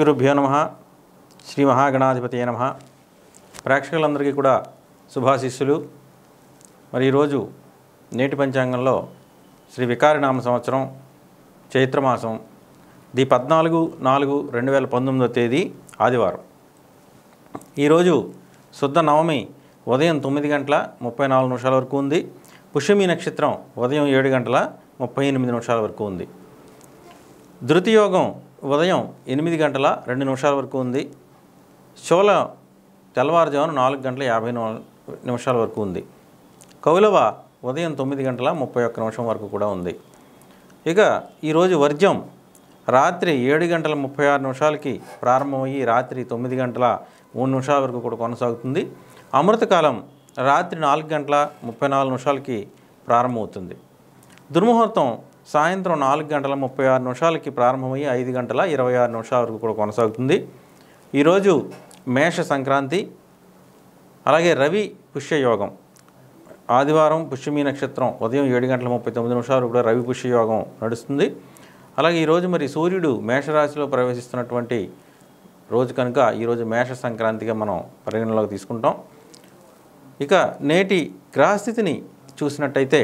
గురుభ్యో నమ శ్రీ మహాగణాధిపతి నమ ప్రేక్షకులందరికీ కూడా శుభాశిస్సులు మరి ఈరోజు నేటి పంచాంగంలో శ్రీ వికారినామ సంవత్సరం చైత్రమాసం ది పద్నాలుగు నాలుగు రెండు వేల పంతొమ్మిదో తేదీ ఆదివారం ఈరోజు శుద్ధ నవమి ఉదయం తొమ్మిది గంటల ముప్పై నాలుగు నిమిషాల వరకు ఉంది పుష్యమి నక్షత్రం ఉదయం ఏడు గంటల ముప్పై ఎనిమిది నిమిషాల వరకు ఉంది ధృతియోగం ఉదయం ఎనిమిది గంటల రెండు నిమిషాల వరకు ఉంది శోల తెల్లవారుజామున నాలుగు గంటల యాభై నాలుగు నిమిషాల వరకు ఉంది కౌలవ ఉదయం తొమ్మిది గంటల ముప్పై ఒక్క నిమిషం వరకు కూడా ఉంది ఇక ఈరోజు వర్జం రాత్రి ఏడు గంటల ముప్పై ఆరు నిమిషాలకి ప్రారంభమయ్యి రాత్రి తొమ్మిది గంటల మూడు నిమిషాల వరకు కూడా కొనసాగుతుంది అమృతకాలం రాత్రి నాలుగు గంటల ముప్పై నాలుగు నిమిషాలకి ప్రారంభమవుతుంది దుర్ముహూర్తం సాయంత్రం నాలుగు గంటల ముప్పై ఆరు నిమిషాలకి ప్రారంభమయ్యి ఐదు గంటల ఇరవై ఆరు నిమిషాల వరకు కూడా కొనసాగుతుంది ఈరోజు మేష సంక్రాంతి అలాగే రవి పుష్యయోగం ఆదివారం పుష్యమి నక్షత్రం ఉదయం ఏడు గంటల ముప్పై తొమ్మిది నిమిషాలు కూడా రవి పుష్యయోగం నడుస్తుంది అలాగే ఈరోజు మరి సూర్యుడు మేషరాశిలో ప్రవేశిస్తున్నటువంటి రోజు కనుక ఈరోజు మేష సంక్రాంతిగా మనం పరిగణలోకి తీసుకుంటాం ఇక నేటి గ్రహస్థితిని చూసినట్టయితే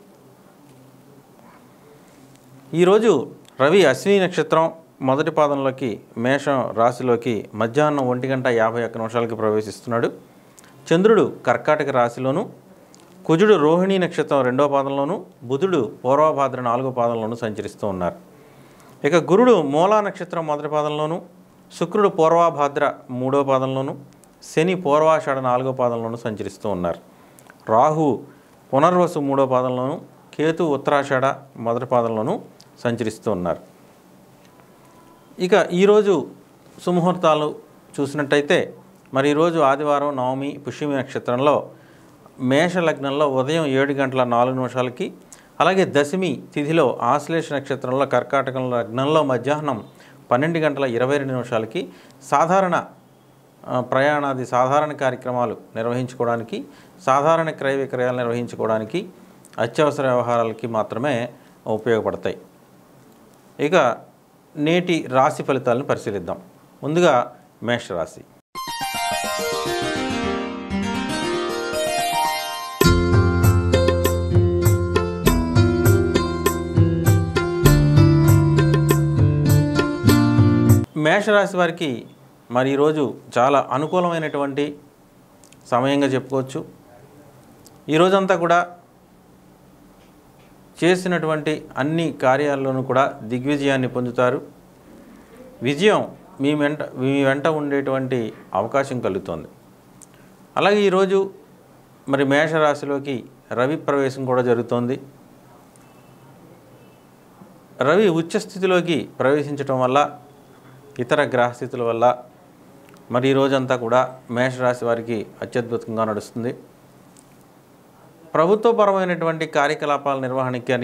ఈరోజు రవి అశ్విని నక్షత్రం మొదటి పాదంలోకి మేషం రాశిలోకి మధ్యాహ్నం ఒంటి గంట యాభై ఒక్క నిమిషాలకి ప్రవేశిస్తున్నాడు చంద్రుడు కర్కాటక రాశిలోను కుజుడు రోహిణి నక్షత్రం రెండో పాదంలోను బుధుడు పూర్వభాద్ర నాలుగో పాదంలోను సంచరిస్తూ ఉన్నారు ఇక గురుడు మూలా నక్షత్రం మొదటి పాదంలోను శుక్రుడు పూర్వభాద్ర మూడో పాదంలోను శని పూర్వాషాఢ నాలుగో పాదంలోను సంచరిస్తూ ఉన్నారు రాహు పునర్వసు మూడో పాదంలోను కేతు ఉత్తరాషాఢ మొదటి పాదంలోను సంచరిస్తూ ఉన్నారు ఇక ఈరోజు సుముహూర్తాలు చూసినట్టయితే మరి ఈరోజు ఆదివారం నవమి పుష్యమి నక్షత్రంలో మేష లగ్నంలో ఉదయం ఏడు గంటల నాలుగు నిమిషాలకి అలాగే దశమి తిథిలో ఆశ్లేష నక్షత్రంలో కర్కాటకం లగ్నంలో మధ్యాహ్నం పన్నెండు గంటల ఇరవై రెండు నిమిషాలకి సాధారణ ఆ, ప్రయాణాది సాధారణ కార్యక్రమాలు నిర్వహించుకోవడానికి సాధారణ క్రయ విక్రయాలు నిర్వహించుకోవడానికి అత్యవసర వ్యవహారాలకి మాత్రమే ఉపయోగపడతాయి ఇక నేటి రాశి ఫలితాలను పరిశీలిద్దాం ముందుగా మేషరాశి మేషరాశి వారికి మరి ఈరోజు చాలా అనుకూలమైనటువంటి సమయంగా చెప్పుకోవచ్చు ఈరోజంతా కూడా చేసినటువంటి అన్ని కార్యాల్లోనూ కూడా దిగ్విజయాన్ని పొందుతారు విజయం మీ వెంట మీ వెంట ఉండేటువంటి అవకాశం కలుగుతుంది అలాగే ఈరోజు మరి మేషరాశిలోకి రవి ప్రవేశం కూడా జరుగుతోంది రవి ఉచ్చస్థితిలోకి ప్రవేశించటం వల్ల ఇతర గ్రహస్థితుల వల్ల మరి ఈ రోజంతా కూడా మేషరాశి వారికి అత్యద్భుతంగా నడుస్తుంది ప్రభుత్వపరమైనటువంటి కార్యకలాపాల నిర్వహణకి కానీ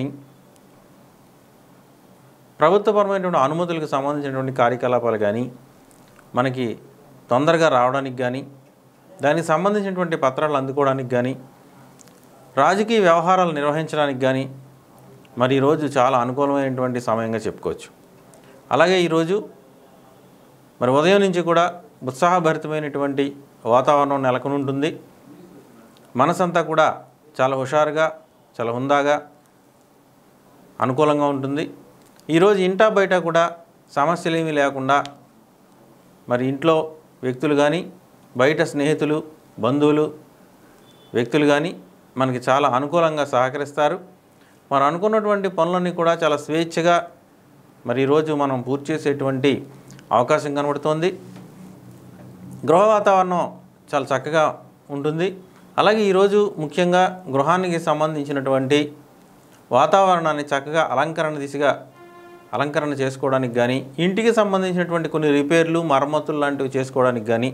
ప్రభుత్వపరమైనటువంటి అనుమతులకు సంబంధించినటువంటి కార్యకలాపాలు కానీ మనకి తొందరగా రావడానికి కానీ దానికి సంబంధించినటువంటి పత్రాలు అందుకోవడానికి కానీ రాజకీయ వ్యవహారాలు నిర్వహించడానికి కానీ మరి ఈరోజు చాలా అనుకూలమైనటువంటి సమయంగా చెప్పుకోవచ్చు అలాగే ఈరోజు మరి ఉదయం నుంచి కూడా ఉత్సాహభరితమైనటువంటి వాతావరణం నెలకొని ఉంటుంది మనసంతా కూడా చాలా హుషారుగా చాలా హుందాగా అనుకూలంగా ఉంటుంది ఈరోజు ఇంటా బయట కూడా సమస్యలు ఏమీ లేకుండా మరి ఇంట్లో వ్యక్తులు కానీ బయట స్నేహితులు బంధువులు వ్యక్తులు కానీ మనకి చాలా అనుకూలంగా సహకరిస్తారు మరి అనుకున్నటువంటి పనులన్నీ కూడా చాలా స్వేచ్ఛగా మరి ఈరోజు మనం పూర్తి చేసేటువంటి అవకాశం కనబడుతోంది గృహ వాతావరణం చాలా చక్కగా ఉంటుంది అలాగే ఈరోజు ముఖ్యంగా గృహానికి సంబంధించినటువంటి వాతావరణాన్ని చక్కగా అలంకరణ దిశగా అలంకరణ చేసుకోవడానికి కానీ ఇంటికి సంబంధించినటువంటి కొన్ని రిపేర్లు మరమ్మతులు లాంటివి చేసుకోవడానికి కానీ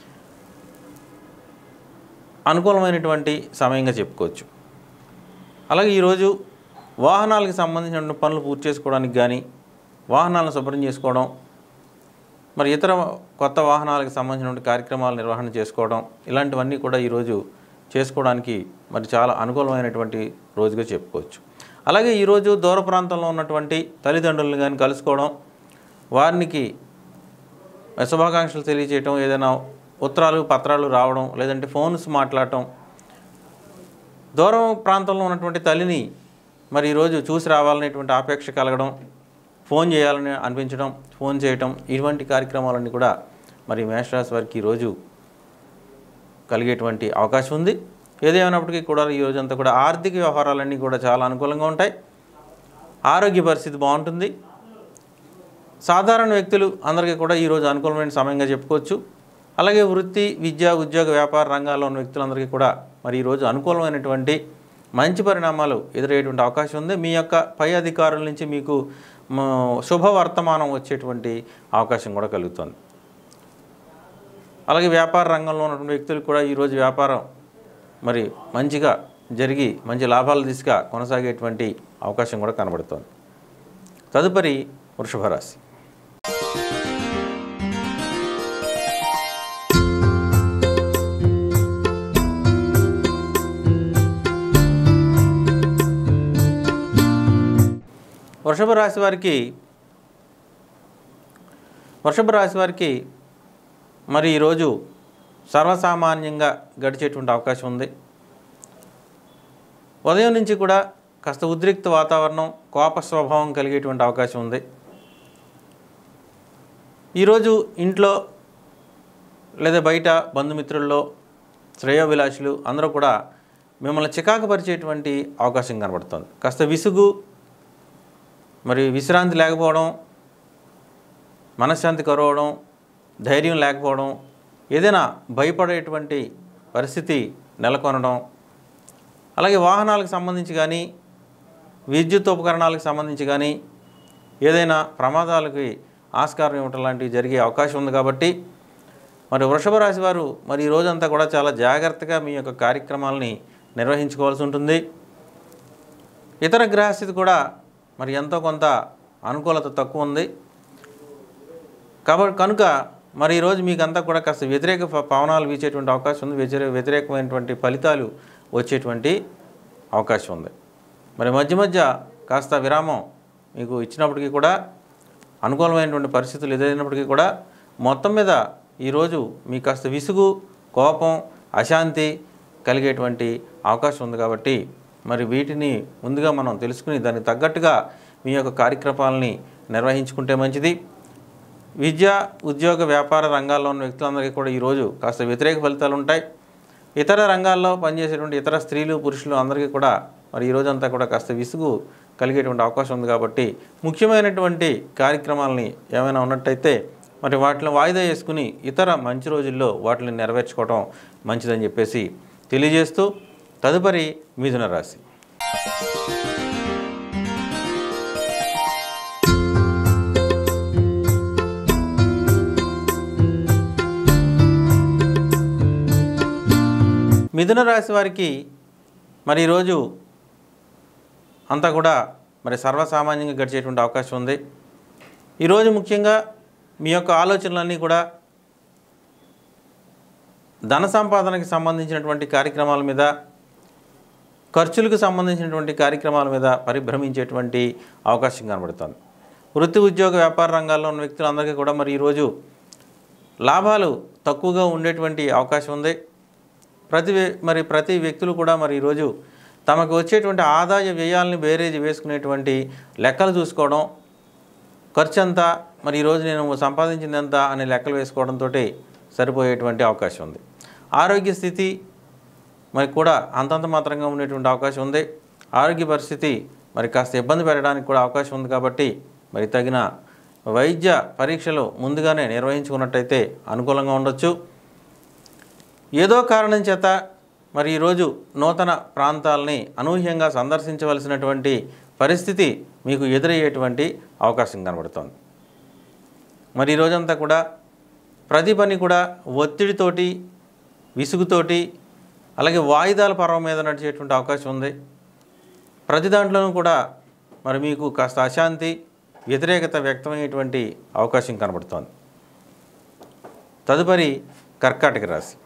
అనుకూలమైనటువంటి సమయంగా చెప్పుకోవచ్చు అలాగే ఈరోజు వాహనాలకు సంబంధించిన పనులు పూర్తి చేసుకోవడానికి కానీ వాహనాలను శుభ్రం చేసుకోవడం మరి ఇతర కొత్త వాహనాలకు సంబంధించిన కార్యక్రమాల నిర్వహణ చేసుకోవడం ఇలాంటివన్నీ కూడా ఈరోజు చేసుకోవడానికి మరి చాలా అనుకూలమైనటువంటి రోజుగా చెప్పుకోవచ్చు అలాగే ఈరోజు దూర ప్రాంతంలో ఉన్నటువంటి తల్లిదండ్రులను కానీ కలుసుకోవడం వారికి శుభాకాంక్షలు తెలియజేయటం ఏదైనా ఉత్తరాలు పత్రాలు రావడం లేదంటే ఫోన్స్ మాట్లాడటం దూరం ప్రాంతంలో ఉన్నటువంటి తల్లిని మరి ఈరోజు చూసి రావాలనేటువంటి ఆపేక్ష కలగడం ఫోన్ చేయాలని అనిపించడం ఫోన్ చేయటం ఇటువంటి కార్యక్రమాలన్నీ కూడా మరి మేషరాశి వారికి ఈరోజు కలిగేటువంటి అవకాశం ఉంది ఏదేమైనప్పటికీ కూడా ఈ రోజంతా కూడా ఆర్థిక వ్యవహారాలన్నీ కూడా చాలా అనుకూలంగా ఉంటాయి ఆరోగ్య పరిస్థితి బాగుంటుంది సాధారణ వ్యక్తులు అందరికీ కూడా ఈరోజు అనుకూలమైన సమయంగా చెప్పుకోవచ్చు అలాగే వృత్తి విద్య ఉద్యోగ వ్యాపార రంగాల్లో ఉన్న వ్యక్తులందరికీ కూడా మరి ఈరోజు అనుకూలమైనటువంటి మంచి పరిణామాలు ఎదురయ్యేటువంటి అవకాశం ఉంది మీ యొక్క పై అధికారుల నుంచి మీకు మ, శుభవర్తమానం వచ్చేటువంటి అవకాశం కూడా కలుగుతుంది అలాగే వ్యాపార రంగంలో ఉన్నటువంటి వ్యక్తులకు కూడా ఈరోజు వ్యాపారం మరి మంచిగా జరిగి మంచి లాభాల దిశగా కొనసాగేటువంటి అవకాశం కూడా కనబడుతోంది తదుపరి వృషభ రాశి వృషభ రాశి వారికి వృషభ రాశి వారికి మరి ఈరోజు సర్వసామాన్యంగా గడిచేటువంటి అవకాశం ఉంది ఉదయం నుంచి కూడా కాస్త ఉద్రిక్త వాతావరణం కోప స్వభావం కలిగేటువంటి అవకాశం ఉంది ఈరోజు ఇంట్లో లేదా బయట బంధుమిత్రుల్లో శ్రేయోభిలాషులు అందరూ కూడా మిమ్మల్ని చికాకు పరిచేటువంటి అవకాశం కనబడుతుంది కాస్త విసుగు మరి విశ్రాంతి లేకపోవడం మనశ్శాంతి కరవడం ధైర్యం లేకపోవడం ఏదైనా భయపడేటువంటి పరిస్థితి నెలకొనడం అలాగే వాహనాలకు సంబంధించి కానీ విద్యుత్ ఉపకరణాలకు సంబంధించి కానీ ఏదైనా ప్రమాదాలకి ఆస్కారం ఇవ్వటం లాంటివి జరిగే అవకాశం ఉంది కాబట్టి మరి వృషభ రాశి వారు మరి ఈ రోజంతా కూడా చాలా జాగ్రత్తగా మీ యొక్క కార్యక్రమాలని నిర్వహించుకోవాల్సి ఉంటుంది ఇతర గ్రహస్థితి కూడా మరి ఎంతో కొంత అనుకూలత తక్కువ ఉంది కాబట్టి కనుక మరి ఈరోజు మీకు అంతా కూడా కాస్త వ్యతిరేక ప- పవనాలు వీచేటువంటి అవకాశం ఉంది వ్యతిరే వ్యతిరేకమైనటువంటి ఫలితాలు వచ్చేటువంటి అవకాశం ఉంది మరి మధ్య మధ్య కాస్త విరామం మీకు ఇచ్చినప్పటికీ కూడా అనుకూలమైనటువంటి పరిస్థితులు ఎదురైనప్పటికీ కూడా మొత్తం మీద ఈరోజు మీకు కాస్త విసుగు కోపం అశాంతి కలిగేటువంటి అవకాశం ఉంది కాబట్టి మరి వీటిని ముందుగా మనం తెలుసుకుని దానికి తగ్గట్టుగా మీ యొక్క కార్యక్రమాలని నిర్వహించుకుంటే మంచిది విద్య ఉద్యోగ వ్యాపార రంగాల్లో ఉన్న వ్యక్తులందరికీ కూడా ఈరోజు కాస్త వ్యతిరేక ఫలితాలు ఉంటాయి ఇతర రంగాల్లో పనిచేసేటువంటి ఇతర స్త్రీలు పురుషులు అందరికీ కూడా మరి ఈ రోజంతా కూడా కాస్త విసుగు కలిగేటువంటి అవకాశం ఉంది కాబట్టి ముఖ్యమైనటువంటి కార్యక్రమాలని ఏమైనా ఉన్నట్టయితే మరి వాటిని వాయిదా వేసుకుని ఇతర మంచి రోజుల్లో వాటిని నెరవేర్చుకోవడం మంచిదని చెప్పేసి తెలియజేస్తూ తదుపరి మిథున రాశి మిథున రాశి వారికి మరి ఈరోజు అంతా కూడా మరి సర్వసామాన్యంగా గడిచేటువంటి అవకాశం ఉంది ఈరోజు ముఖ్యంగా మీ యొక్క ఆలోచనలన్నీ కూడా ధన సంపాదనకి సంబంధించినటువంటి కార్యక్రమాల మీద ఖర్చులకు సంబంధించినటువంటి కార్యక్రమాల మీద పరిభ్రమించేటువంటి అవకాశం కనబడుతుంది వృత్తి ఉద్యోగ వ్యాపార రంగాల్లో ఉన్న వ్యక్తులందరికీ కూడా మరి ఈరోజు లాభాలు తక్కువగా ఉండేటువంటి అవకాశం ఉంది ప్రతి వ్య- మరి ప్రతి వ్యక్తులు కూడా మరి ఈరోజు తమకు వచ్చేటువంటి ఆదాయ వ్యయాలని బేరేజ్ వేసుకునేటువంటి లెక్కలు చూసుకోవడం ఖర్చు ఎంత మరి ఈరోజు నేను సంపాదించింది ఎంత అనే లెక్కలు వేసుకోవడంతో సరిపోయేటువంటి అవకాశం ఉంది ఆరోగ్య స్థితి మరి కూడా అంతంత మాత్రంగా ఉండేటువంటి అవకాశం ఉంది ఆరోగ్య పరిస్థితి మరి కాస్త ఇబ్బంది పెట్టడానికి కూడా అవకాశం ఉంది కాబట్టి మరి తగిన వైద్య పరీక్షలు ముందుగానే నిర్వహించుకున్నట్టయితే అనుకూలంగా ఉండొచ్చు ఏదో కారణం చేత మరి ఈరోజు నూతన ప్రాంతాలని అనూహ్యంగా సందర్శించవలసినటువంటి పరిస్థితి మీకు ఎదురయ్యేటువంటి అవకాశం కనబడుతోంది మరి ఈ రోజంతా కూడా ప్రతి పని కూడా ఒత్తిడితోటి విసుగుతోటి అలాగే వాయిదాల పర్వం మీద నడిచేటువంటి అవకాశం ఉంది ప్రతి దాంట్లోనూ కూడా మరి మీకు కాస్త అశాంతి వ్యతిరేకత వ్యక్తమయ్యేటువంటి అవకాశం కనబడుతోంది తదుపరి కర్కాటక రాశి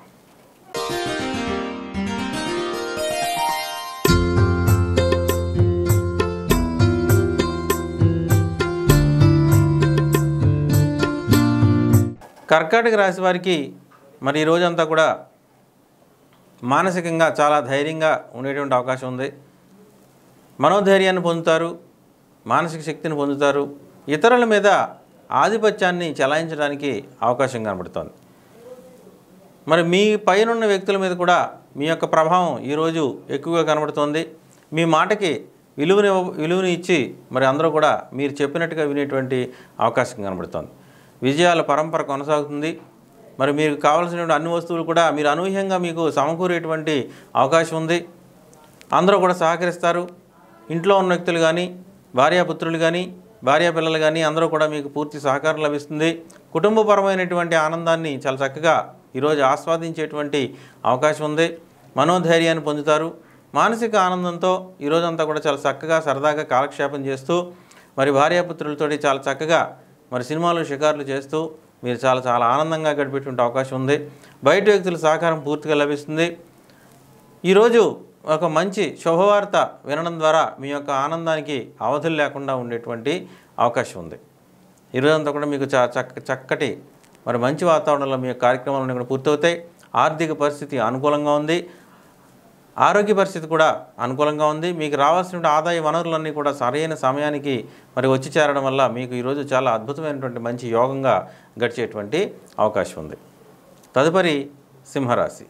కర్కాటక రాశి వారికి మరి ఈ రోజంతా కూడా మానసికంగా చాలా ధైర్యంగా ఉండేటువంటి అవకాశం ఉంది మనోధైర్యాన్ని పొందుతారు మానసిక శక్తిని పొందుతారు ఇతరుల మీద ఆధిపత్యాన్ని చెలాయించడానికి అవకాశం కనబడుతోంది మరి మీ పైనున్న వ్యక్తుల మీద కూడా మీ యొక్క ప్రభావం ఈరోజు ఎక్కువగా కనబడుతోంది మీ మాటకి విలువని విలువని ఇచ్చి మరి అందరూ కూడా మీరు చెప్పినట్టుగా వినేటువంటి అవకాశం కనబడుతోంది విజయాల పరంపర కొనసాగుతుంది మరి మీకు కావాల్సినటువంటి అన్ని వస్తువులు కూడా మీరు అనూహ్యంగా మీకు సమకూరేటువంటి అవకాశం ఉంది అందరూ కూడా సహకరిస్తారు ఇంట్లో ఉన్న వ్యక్తులు కానీ భార్యాపుత్రులు కానీ భార్యా పిల్లలు కానీ అందరూ కూడా మీకు పూర్తి సహకారం లభిస్తుంది కుటుంబపరమైనటువంటి ఆనందాన్ని చాలా చక్కగా ఈరోజు ఆస్వాదించేటువంటి అవకాశం ఉంది మనోధైర్యాన్ని పొందుతారు మానసిక ఆనందంతో ఈరోజంతా కూడా చాలా చక్కగా సరదాగా కాలక్షేపం చేస్తూ మరి భార్యాపుత్రులతోటి చాలా చక్కగా మరి సినిమాలు షికారులు చేస్తూ మీరు చాలా చాలా ఆనందంగా గడిపేటువంటి అవకాశం ఉంది బయట వ్యక్తుల సహకారం పూర్తిగా లభిస్తుంది ఈరోజు ఒక మంచి శుభవార్త వినడం ద్వారా మీ యొక్క ఆనందానికి అవధులు లేకుండా ఉండేటువంటి అవకాశం ఉంది ఈరోజంతా కూడా మీకు చ చక్క చక్కటి మరి మంచి వాతావరణంలో మీ యొక్క కార్యక్రమాలన్నీ కూడా పూర్తవుతాయి ఆర్థిక పరిస్థితి అనుకూలంగా ఉంది ఆరోగ్య పరిస్థితి కూడా అనుకూలంగా ఉంది మీకు రావాల్సిన ఆదాయ వనరులన్నీ కూడా సరైన సమయానికి మరి వచ్చి చేరడం వల్ల మీకు ఈరోజు చాలా అద్భుతమైనటువంటి మంచి యోగంగా గడిచేటువంటి అవకాశం ఉంది తదుపరి సింహరాశి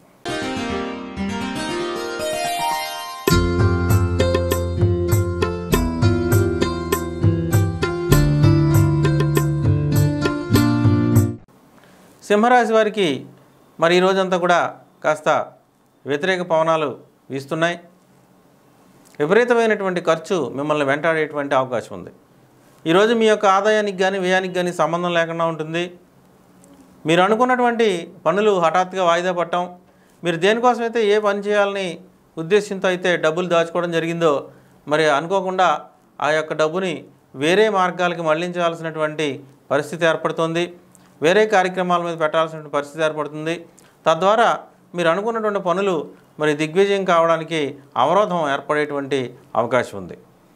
సింహరాశి వారికి మరి ఈ రోజంతా కూడా కాస్త వ్యతిరేక పవనాలు వీస్తున్నాయి విపరీతమైనటువంటి ఖర్చు మిమ్మల్ని వెంటాడేటువంటి అవకాశం ఉంది ఈరోజు మీ యొక్క ఆదాయానికి కానీ వ్యయానికి కానీ సంబంధం లేకుండా ఉంటుంది మీరు అనుకున్నటువంటి పనులు హఠాత్తుగా వాయిదా పట్టడం మీరు దేనికోసమైతే ఏ పని చేయాలని ఉద్దేశంతో అయితే డబ్బులు దాచుకోవడం జరిగిందో మరి అనుకోకుండా ఆ యొక్క డబ్బుని వేరే మార్గాలకి మళ్లించాల్సినటువంటి పరిస్థితి ఏర్పడుతుంది వేరే కార్యక్రమాల మీద పెట్టాల్సిన పరిస్థితి ఏర్పడుతుంది తద్వారా మీరు అనుకున్నటువంటి పనులు మరి దిగ్విజయం కావడానికి అవరోధం ఏర్పడేటువంటి అవకాశం ఉంది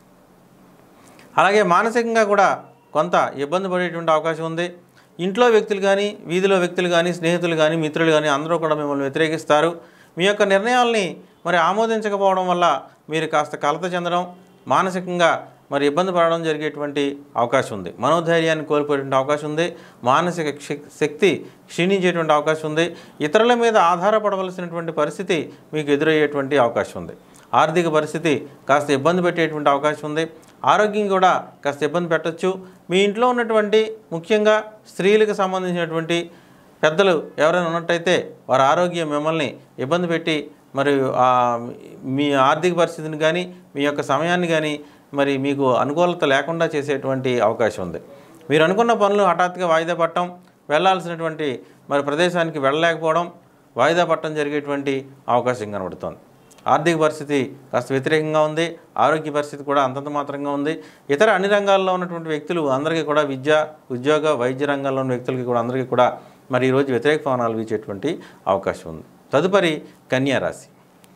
అలాగే మానసికంగా కూడా కొంత ఇబ్బంది పడేటువంటి అవకాశం ఉంది ఇంట్లో వ్యక్తులు కానీ వీధిలో వ్యక్తులు కానీ స్నేహితులు కానీ మిత్రులు కానీ అందరూ కూడా మిమ్మల్ని వ్యతిరేకిస్తారు మీ యొక్క నిర్ణయాల్ని మరి ఆమోదించకపోవడం వల్ల మీరు కాస్త కలత చెందడం మానసికంగా మరి ఇబ్బంది పడడం జరిగేటువంటి అవకాశం ఉంది మనోధైర్యాన్ని కోల్పోయేటువంటి అవకాశం ఉంది మానసిక శక్- శక్తి క్షీణించేటువంటి అవకాశం ఉంది ఇతరుల మీద ఆధారపడవలసినటువంటి పరిస్థితి మీకు ఎదురయ్యేటువంటి అవకాశం ఉంది ఆర్థిక పరిస్థితి కాస్త ఇబ్బంది పెట్టేటువంటి అవకాశం ఉంది ఆరోగ్యం కూడా కాస్త ఇబ్బంది పెట్టచ్చు మీ ఇంట్లో ఉన్నటువంటి ముఖ్యంగా స్త్రీలకు సంబంధించినటువంటి పెద్దలు ఎవరైనా ఉన్నట్టయితే వారి ఆరోగ్యం మిమ్మల్ని ఇబ్బంది పెట్టి మరి ఆ, మీ ఆర్థిక పరిస్థితిని కానీ మీ యొక్క సమయాన్ని కానీ మరి మీకు అనుకూలత లేకుండా చేసేటువంటి అవకాశం ఉంది మీరు అనుకున్న పనులు హఠాత్తుగా వాయిదా పట్టడం వెళ్ళాల్సినటువంటి మరి ప్రదేశానికి వెళ్ళలేకపోవడం వాయిదా పట్టడం జరిగేటువంటి అవకాశం కనబడుతోంది ఆర్థిక పరిస్థితి కాస్త వ్యతిరేకంగా ఉంది ఆరోగ్య పరిస్థితి కూడా అంతంత మాత్రంగా ఉంది ఇతర అన్ని రంగాల్లో ఉన్నటువంటి వ్యక్తులు అందరికీ కూడా విద్య ఉద్యోగ వైద్య రంగాల్లో ఉన్న వ్యక్తులకి కూడా అందరికీ కూడా మరి ఈరోజు వ్యతిరేక పవనాలు వీచేటువంటి అవకాశం ఉంది తదుపరి కన్యా రాశి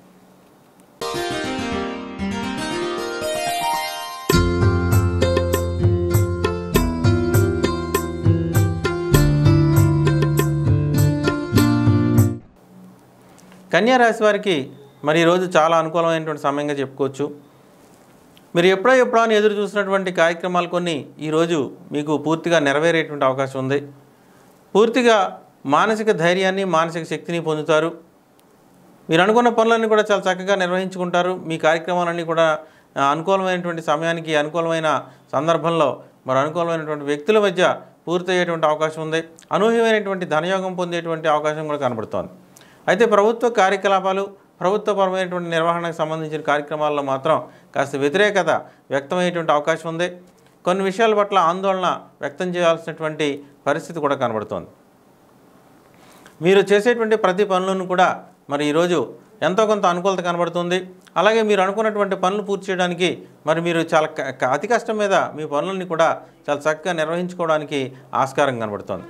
కన్యా రాశి వారికి మరి ఈరోజు చాలా అనుకూలమైనటువంటి సమయంగా చెప్పుకోవచ్చు మీరు ఎప్పుడో ఎప్పుడో అని ఎదురు చూసినటువంటి కార్యక్రమాలు కొన్ని ఈరోజు మీకు పూర్తిగా నెరవేరేటువంటి అవకాశం ఉంది పూర్తిగా మానసిక ధైర్యాన్ని మానసిక శక్తిని పొందుతారు మీరు అనుకున్న పనులన్నీ కూడా చాలా చక్కగా నిర్వహించుకుంటారు మీ కార్యక్రమాలన్నీ కూడా ఆ, అనుకూలమైనటువంటి సమయానికి అనుకూలమైన సందర్భంలో మరి అనుకూలమైనటువంటి వ్యక్తుల మధ్య పూర్తయ్యేటువంటి అవకాశం ఉంది అనూహ్యమైనటువంటి ధనయోగం పొందేటువంటి అవకాశం కూడా కనబడుతోంది అయితే ప్రభుత్వ కార్యకలాపాలు ప్రభుత్వపరమైనటువంటి నిర్వహణకు సంబంధించిన కార్యక్రమాల్లో మాత్రం కాస్త వ్యతిరేకత వ్యక్తమయ్యేటువంటి అవకాశం ఉంది కొన్ని విషయాల పట్ల ఆందోళన వ్యక్తం చేయాల్సినటువంటి పరిస్థితి కూడా కనబడుతోంది మీరు చేసేటువంటి ప్రతి పనులను కూడా మరి ఈరోజు ఎంతో కొంత అనుకూలత కనబడుతుంది అలాగే మీరు అనుకున్నటువంటి పనులు పూర్తి చేయడానికి మరి మీరు చాలా క- క- అతి కష్టం మీద మీ పనులని కూడా చాలా చక్కగా నిర్వహించుకోవడానికి ఆస్కారం కనబడుతోంది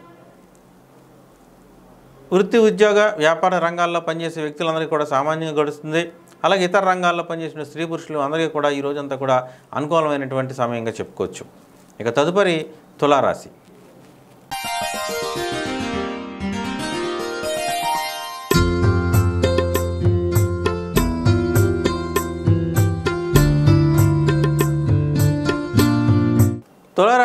వృత్తి ఉద్యోగ వ్యాపార రంగాల్లో పనిచేసే వ్యక్తులందరికీ కూడా సామాన్యంగా గడుస్తుంది అలాగే ఇతర రంగాల్లో పనిచేసిన స్త్రీ పురుషులు అందరికీ కూడా ఈ రోజంతా కూడా అనుకూలమైనటువంటి సమయంగా చెప్పుకోవచ్చు ఇక తదుపరి తులారాశి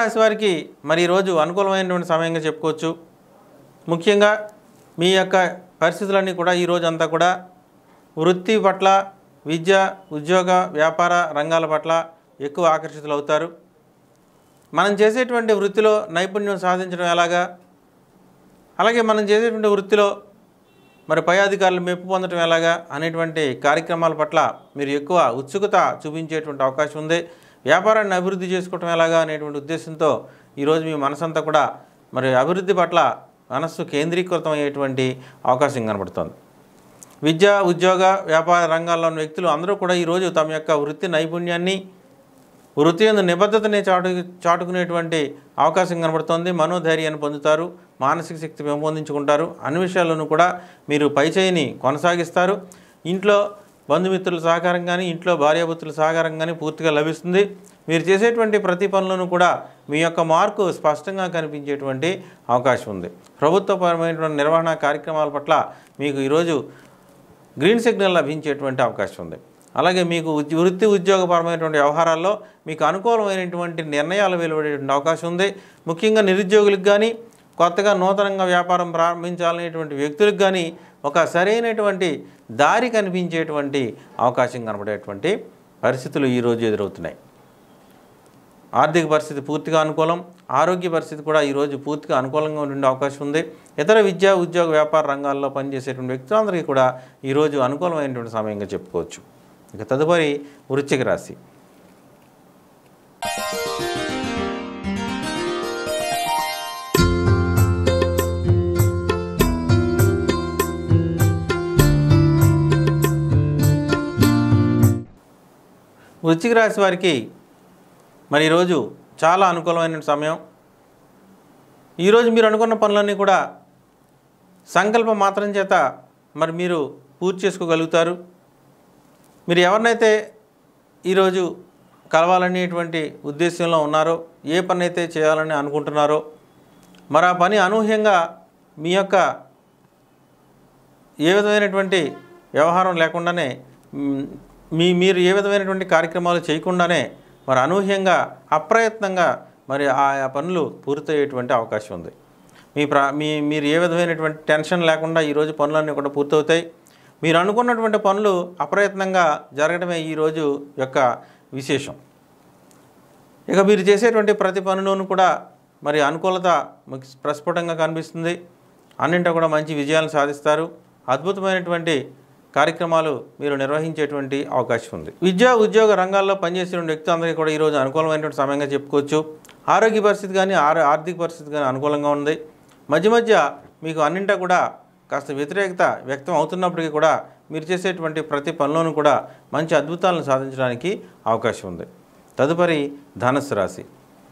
రాశి వారికి మరి ఈరోజు అనుకూలమైనటువంటి సమయంగా చెప్పుకోవచ్చు ముఖ్యంగా మీ యొక్క పరిస్థితులన్నీ కూడా ఈరోజు అంతా కూడా వృత్తి పట్ల విద్య ఉద్యోగ వ్యాపార రంగాల పట్ల ఎక్కువ ఆకర్షితులు అవుతారు మనం చేసేటువంటి వృత్తిలో నైపుణ్యం సాధించడం ఎలాగా అలాగే మనం చేసేటువంటి వృత్తిలో మరి పై అధికారులు మెప్పు పొందడం ఎలాగా అనేటువంటి కార్యక్రమాల పట్ల మీరు ఎక్కువ ఉత్సుకత చూపించేటువంటి అవకాశం ఉంది వ్యాపారాన్ని అభివృద్ధి చేసుకోవటం ఎలాగా అనేటువంటి ఉద్దేశంతో ఈరోజు మీ మనసంతా కూడా మరి అభివృద్ధి పట్ల మనస్సు కేంద్రీకృతం అయ్యేటువంటి అవకాశం కనబడుతోంది విద్య ఉద్యోగ వ్యాపార రంగాల్లో ఉన్న వ్యక్తులు అందరూ కూడా ఈరోజు తమ యొక్క వృత్తి నైపుణ్యాన్ని వృత్తి ఎందు నిబద్ధతని చాటు చాటుకునేటువంటి అవకాశం కనబడుతోంది మనోధైర్యాన్ని పొందుతారు మానసిక శక్తి పెంపొందించుకుంటారు అన్ని విషయాల్లోనూ కూడా మీరు పైచేయిని కొనసాగిస్తారు ఇంట్లో బంధుమిత్రుల సహకారం కానీ ఇంట్లో భార్యాభర్తల సహకారం కానీ పూర్తిగా లభిస్తుంది మీరు చేసేటువంటి ప్రతి పనులను కూడా మీ యొక్క మార్కు స్పష్టంగా కనిపించేటువంటి అవకాశం ఉంది ప్రభుత్వపరమైనటువంటి నిర్వహణ కార్యక్రమాల పట్ల మీకు ఈరోజు గ్రీన్ సిగ్నల్ లభించేటువంటి అవకాశం ఉంది అలాగే మీకు ఉద్య- వృత్తి ఉద్యోగపరమైనటువంటి వ్యవహారాల్లో మీకు అనుకూలమైనటువంటి నిర్ణయాలు వెలువడేటువంటి అవకాశం ఉంది ముఖ్యంగా నిరుద్యోగులకు కానీ కొత్తగా నూతనంగా వ్యాపారం ప్రారంభించాలనేటువంటి వ్యక్తులకు కానీ ఒక సరైనటువంటి దారి కనిపించేటువంటి అవకాశం కనబడేటువంటి పరిస్థితులు ఈరోజు ఎదురవుతున్నాయి ఆర్థిక పరిస్థితి పూర్తిగా అనుకూలం ఆరోగ్య పరిస్థితి కూడా ఈరోజు పూర్తిగా అనుకూలంగా ఉండే అవకాశం ఉంది ఇతర విద్యా ఉద్యోగ వ్యాపార రంగాల్లో పనిచేసేటువంటి వ్యక్తులందరికీ కూడా ఈరోజు అనుకూలమైనటువంటి సమయంగా చెప్పుకోవచ్చు ఇక తదుపరి వృశ్చిక రాశి వృశ్చిక రాశి వారికి మరి ఈరోజు చాలా అనుకూలమైన సమయం ఈరోజు మీరు అనుకున్న పనులన్నీ కూడా సంకల్పం మాత్రం చేత మరి మీరు పూర్తి చేసుకోగలుగుతారు మీరు ఎవరినైతే ఈరోజు కలవాలనేటువంటి ఉద్దేశంలో ఉన్నారో ఏ పని అయితే చేయాలని అనుకుంటున్నారో మరి ఆ పని అనూహ్యంగా మీ యొక్క ఏ విధమైనటువంటి వ్యవహారం లేకుండానే మ్, మీ మీరు ఏ విధమైనటువంటి కార్యక్రమాలు చేయకుండానే మరి అనూహ్యంగా అప్రయత్నంగా మరి ఆయా పనులు పూర్తయ్యేటువంటి అవకాశం ఉంది మీ ప్రా మీ మీరు ఏ విధమైనటువంటి టెన్షన్ లేకుండా ఈరోజు పనులన్నీ కూడా పూర్తవుతాయి మీరు అనుకున్నటువంటి పనులు అప్రయత్నంగా జరగడమే ఈరోజు యొక్క విశేషం ఇక మీరు చేసేటువంటి ప్రతి పనిలోనూ కూడా మరి అనుకూలత మీకు ప్రస్ఫుటంగా కనిపిస్తుంది అన్నింటా కూడా మంచి విజయాలను సాధిస్తారు అద్భుతమైనటువంటి కార్యక్రమాలు మీరు నిర్వహించేటువంటి అవకాశం ఉంది విద్యా ఉద్యోగ రంగాల్లో పనిచేసే వ్యక్తులందరికీ కూడా ఈరోజు అనుకూలమైనటువంటి సమయంగా చెప్పుకోవచ్చు ఆరోగ్య పరిస్థితి కానీ ఆర- ఆర్థిక పరిస్థితి కానీ అనుకూలంగా ఉంది మధ్య మధ్య మీకు అన్నింటా కూడా కాస్త వ్యతిరేకత వ్యక్తం అవుతున్నప్పటికీ కూడా మీరు చేసేటువంటి ప్రతి పనిలోనూ కూడా మంచి అద్భుతాలను సాధించడానికి అవకాశం ఉంది తదుపరి ధనుస్సు రాశి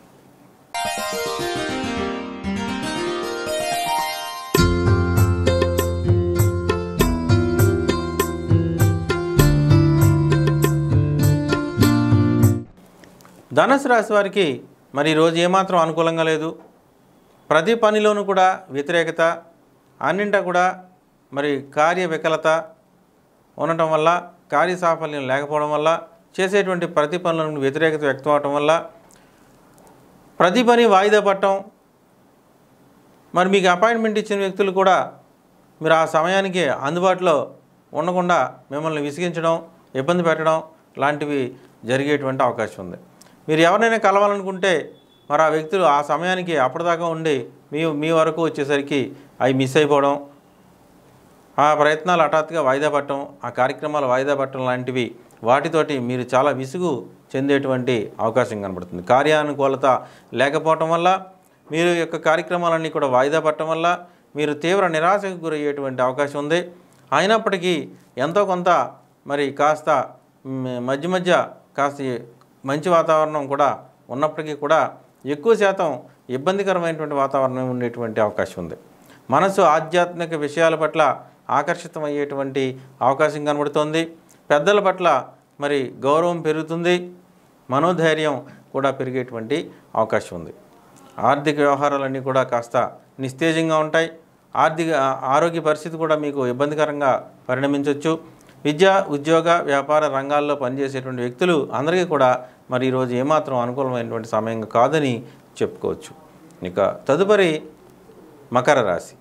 ధనుసు రాశి వారికి మరి ఈరోజు ఏమాత్రం అనుకూలంగా లేదు ప్రతి పనిలోనూ కూడా వ్యతిరేకత అన్నింటా కూడా మరి కార్య వికలత ఉండటం వల్ల కార్య సాఫల్యం లేకపోవడం వల్ల చేసేటువంటి ప్రతి పనులను వ్యతిరేకత వ్యక్తం అవటం వల్ల ప్రతి పని వాయిదా పట్టడం మరి మీకు అపాయింట్మెంట్ ఇచ్చిన వ్యక్తులు కూడా మీరు ఆ సమయానికి అందుబాటులో ఉండకుండా మిమ్మల్ని విసిగించడం ఇబ్బంది పెట్టడం లాంటివి జరిగేటువంటి అవకాశం ఉంది మీరు ఎవరినైనా కలవాలనుకుంటే మరి ఆ వ్యక్తులు ఆ సమయానికి అప్పటిదాకా ఉండి మీ మీ వరకు వచ్చేసరికి అవి మిస్ అయిపోవడం ఆ ప్రయత్నాలు హఠాత్తుగా వాయిదా పట్టడం ఆ కార్యక్రమాలు వాయిదా పట్టడం లాంటివి వాటితోటి మీరు చాలా విసుగు చెందేటువంటి అవకాశం కనబడుతుంది కార్యానుకూలత లేకపోవటం వల్ల మీరు యొక్క కార్యక్రమాలన్నీ కూడా వాయిదా పట్టడం వల్ల మీరు తీవ్ర నిరాశకు గురయ్యేటువంటి అవకాశం ఉంది అయినప్పటికీ ఎంతో కొంత మరి కాస్త మ్, మధ్య మధ్య కాస్త మంచి వాతావరణం కూడా ఉన్నప్పటికీ కూడా ఎక్కువ శాతం ఇబ్బందికరమైనటువంటి వాతావరణం ఉండేటువంటి అవకాశం ఉంది మనసు ఆధ్యాత్మిక విషయాల పట్ల ఆకర్షితమయ్యేటువంటి అవకాశం కనబడుతోంది పెద్దల పట్ల మరి గౌరవం పెరుగుతుంది మనోధైర్యం కూడా పెరిగేటువంటి అవకాశం ఉంది ఆర్థిక వ్యవహారాలన్నీ కూడా కాస్త నిస్తేజంగా ఉంటాయి ఆర్థిక ఆరోగ్య పరిస్థితి కూడా మీకు ఇబ్బందికరంగా పరిణమించవచ్చు విద్య ఉద్యోగ వ్యాపార రంగాల్లో పనిచేసేటువంటి వ్యక్తులు అందరికీ కూడా మరి ఈరోజు ఏమాత్రం అనుకూలమైనటువంటి సమయం కాదని చెప్పుకోవచ్చు ఇక తదుపరి మకర రాశి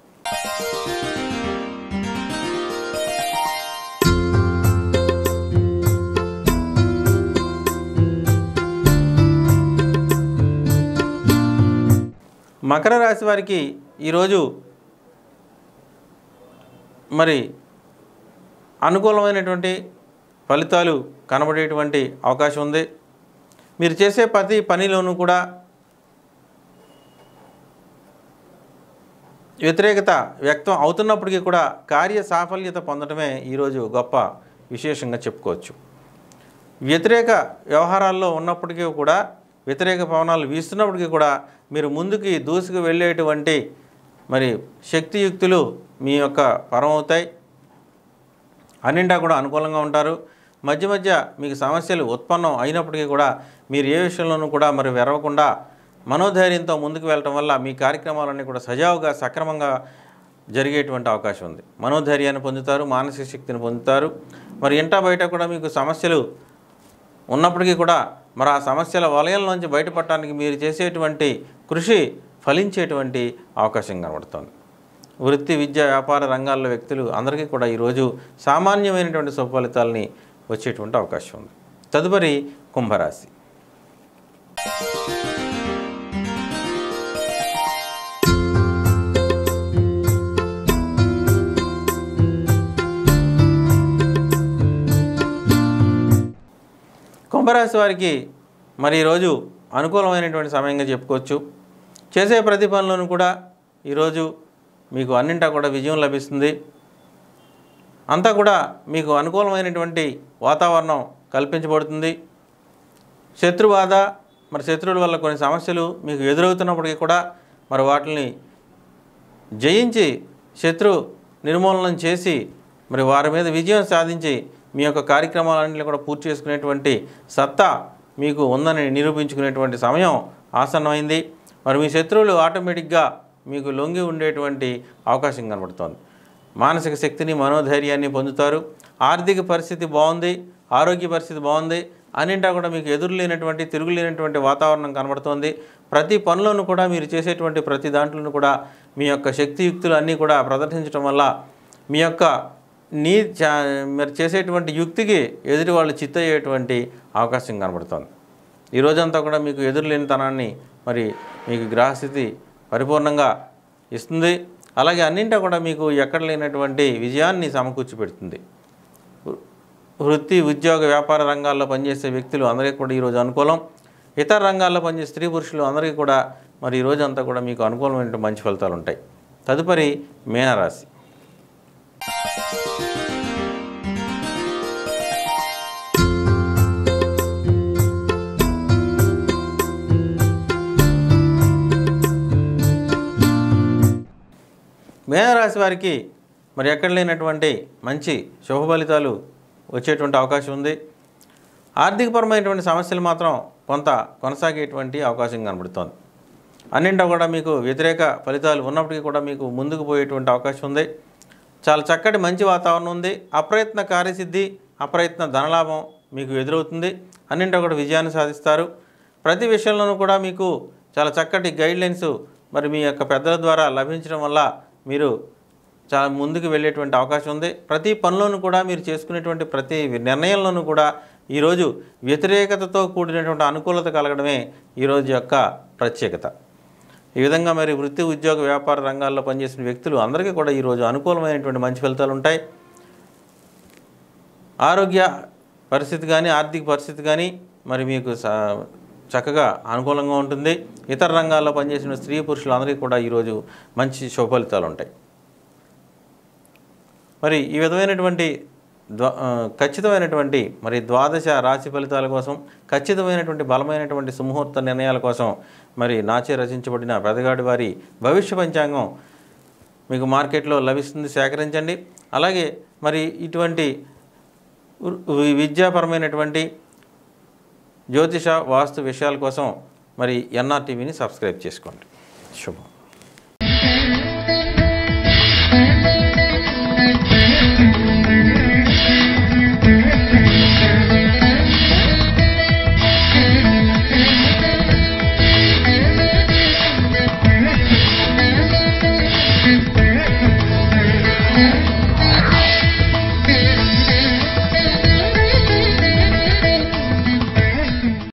మకర రాశి వారికి ఈరోజు మరి అనుకూలమైనటువంటి ఫలితాలు కనబడేటువంటి అవకాశం ఉంది మీరు చేసే ప్రతి పనిలోనూ కూడా వ్యతిరేకత వ్యక్తం అవుతున్నప్పటికీ కూడా కార్య సాఫల్యత పొందడమే ఈరోజు గొప్ప విశేషంగా చెప్పుకోవచ్చు వ్యతిరేక వ్యవహారాల్లో ఉన్నప్పటికీ కూడా వ్యతిరేక పవనాలు వీస్తున్నప్పటికీ కూడా మీరు ముందుకి దూసుకు వెళ్ళేటువంటి మరి శక్తియుక్తులు మీ యొక్క పరమవుతాయి అన్నింటా కూడా అనుకూలంగా ఉంటారు మధ్య మధ్య మీకు సమస్యలు ఉత్పన్నం అయినప్పటికీ కూడా మీరు ఏ విషయంలోనూ కూడా మరి వెరవకుండా మనోధైర్యంతో ముందుకు వెళ్ళటం వల్ల మీ కార్యక్రమాలన్నీ కూడా సజావుగా సక్రమంగా జరిగేటువంటి అవకాశం ఉంది మనోధైర్యాన్ని పొందుతారు మానసిక శక్తిని పొందుతారు మరి ఇంటా బయట కూడా మీకు సమస్యలు ఉన్నప్పటికీ కూడా మరి ఆ సమస్యల వలయంలోంచి బయటపడటానికి మీరు చేసేటువంటి కృషి ఫలించేటువంటి అవకాశం కనబడుతోంది వృత్తి విద్య వ్యాపార రంగాల్లో వ్యక్తులు అందరికీ కూడా ఈరోజు సామాన్యమైనటువంటి సుఫలితాలని వచ్చేటువంటి అవకాశం ఉంది తదుపరి కుంభరాశి కుంభరాశి వారికి మరి ఈరోజు అనుకూలమైనటువంటి సమయంగా చెప్పుకోవచ్చు చేసే ప్రతి పనిలోనూ కూడా ఈరోజు మీకు అన్నింటా కూడా విజయం లభిస్తుంది అంతా కూడా మీకు అనుకూలమైనటువంటి వాతావరణం కల్పించబడుతుంది శత్రుబాధ మరి శత్రువుల వల్ల కొన్ని సమస్యలు మీకు ఎదురవుతున్నప్పటికీ కూడా మరి వాటిని జయించి శత్రు నిర్మూలనం చేసి మరి వారి మీద విజయం సాధించి మీ యొక్క కార్యక్రమాలన్నింటినీ కూడా పూర్తి చేసుకునేటువంటి సత్తా మీకు ఉందని నిరూపించుకునేటువంటి సమయం ఆసన్నమైంది మరి మీ శత్రువులు ఆటోమేటిక్గా మీకు లొంగి ఉండేటువంటి అవకాశం కనబడుతోంది మానసిక శక్తిని మనోధైర్యాన్ని పొందుతారు ఆర్థిక పరిస్థితి బాగుంది ఆరోగ్య పరిస్థితి బాగుంది అన్నింటా కూడా మీకు ఎదురు లేనటువంటి తిరుగులేనటువంటి వాతావరణం కనబడుతోంది ప్రతి పనిలోనూ కూడా మీరు చేసేటువంటి ప్రతి దాంట్లోనూ కూడా మీ యొక్క శక్తియుక్తులు అన్నీ కూడా ప్రదర్శించడం వల్ల మీ యొక్క నీ చా మీరు చేసేటువంటి యుక్తికి ఎదుటి వాళ్ళు చిత్తయ్యేటువంటి అవకాశం కనబడుతోంది ఈ రోజంతా కూడా మీకు ఎదురులేనితనాన్ని మరి మీకు గ్రహస్థితి పరిపూర్ణంగా ఇస్తుంది అలాగే అన్నింటా కూడా మీకు ఎక్కడ లేనటువంటి విజయాన్ని సమకూర్చి పెడుతుంది వృ- వృత్తి ఉద్యోగ వ్యాపార రంగాల్లో పనిచేసే వ్యక్తులు అందరికీ కూడా ఈరోజు అనుకూలం ఇతర రంగాల్లో పనిచేసే స్త్రీ పురుషులు అందరికీ కూడా మరి ఈ రోజంతా కూడా మీకు అనుకూలమైన మంచి ఫలితాలు ఉంటాయి తదుపరి మీనరాశి మేనరాశి వారికి మరి ఎక్కడ లేనటువంటి మంచి శుభ ఫలితాలు వచ్చేటువంటి అవకాశం ఉంది ఆర్థికపరమైనటువంటి సమస్యలు మాత్రం కొంత కొనసాగేటువంటి అవకాశం కనబడుతోంది అన్నింటా కూడా మీకు వ్యతిరేక ఫలితాలు ఉన్నప్పటికీ కూడా మీకు ముందుకు పోయేటువంటి అవకాశం ఉంది చాలా చక్కటి మంచి వాతావరణం ఉంది అప్రయత్న కార్యసిద్ధి అప్రయత్న ధనలాభం మీకు ఎదురవుతుంది అన్నింటా కూడా విజయాన్ని సాధిస్తారు ప్రతి విషయంలోనూ కూడా మీకు చాలా చక్కటి గైడ్లైన్స్ మరి మీ యొక్క పెద్దల ద్వారా లభించడం వల్ల మీరు చాలా ముందుకు వెళ్ళేటువంటి అవకాశం ఉంది ప్రతి పనిలోనూ కూడా మీరు చేసుకునేటువంటి ప్రతి నిర్ణయంలోనూ కూడా ఈరోజు వ్యతిరేకతతో కూడినటువంటి అనుకూలత కలగడమే ఈరోజు యొక్క ప్రత్యేకత ఈ విధంగా మరి వృత్తి ఉద్యోగ వ్యాపార రంగాల్లో పనిచేసిన వ్యక్తులు అందరికీ కూడా ఈరోజు అనుకూలమైనటువంటి మంచి ఫలితాలు ఉంటాయి ఆరోగ్య పరిస్థితి కానీ ఆర్థిక పరిస్థితి కానీ మరి మీకు స- చక్కగా అనుకూలంగా ఉంటుంది ఇతర రంగాల్లో పనిచేసిన స్త్రీ పురుషులు అందరికీ కూడా ఈరోజు మంచి శుభ ఫలితాలు ఉంటాయి మరి ఈ విధమైనటువంటి ద్వా ఆ, ఖచ్చితమైనటువంటి మరి ద్వాదశ రాశి ఫలితాల కోసం ఖచ్చితమైనటువంటి బలమైనటువంటి సుముహూర్త నిర్ణయాల కోసం మరి నాచే రచించబడిన పెదగాడి వారి భవిష్య పంచాంగం మీకు మార్కెట్లో లభిస్తుంది సేకరించండి అలాగే మరి ఇటువంటి వి- విద్యాపరమైనటువంటి జ్యోతిష వాస్తు విషయాల కోసం మరి ఎన్ఆర్ టీవీని సబ్స్క్రైబ్ చేసుకోండి శుభం